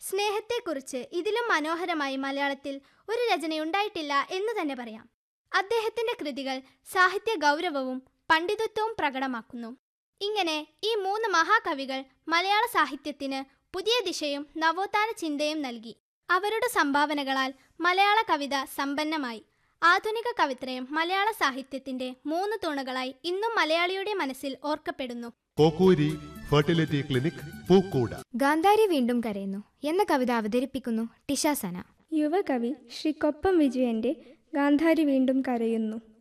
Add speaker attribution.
Speaker 1: സ്നേഹത്തെക്കുറിച്ച് ഇതിലും മനോഹരമായി മലയാളത്തിൽ ഒരു രചനയുണ്ടായിട്ടില്ല എന്ന് തന്നെ പറയാം അദ്ദേഹത്തിന്റെ കൃതികൾ സാഹിത്യ ഗൗരവവും പണ്ഡിതത്വവും പ്രകടമാക്കുന്നു ഇങ്ങനെ ഈ മൂന്ന് മഹാകവികൾ മലയാള സാഹിത്യത്തിന് പുതിയ ദിശയും നവോത്ഥാന ചിന്തയും നൽകി അവരുടെ സംഭാവനകളാൽ മലയാള കവിത സമ്പന്നമായി ആധുനിക കവിത്രയം മലയാള സാഹിത്യത്തിന്റെ മൂന്ന് തൂണുകളായി ഇന്നും മലയാളിയുടെ മനസ്സിൽ ഓർക്കപ്പെടുന്നു
Speaker 2: കോക്കൂരി ഫെർട്ടിലിറ്റി ക്ലിനിക് പൂക്കൂട
Speaker 3: ഗാന്ധാരി വീണ്ടും കരയുന്നു എന്ന കവിത അവതരിപ്പിക്കുന്നു ടിഷാസന
Speaker 4: യുവകവി ശ്രീ കൊപ്പം വിജയന്റെ ഗാന്ധാരി വീണ്ടും കരയുന്നു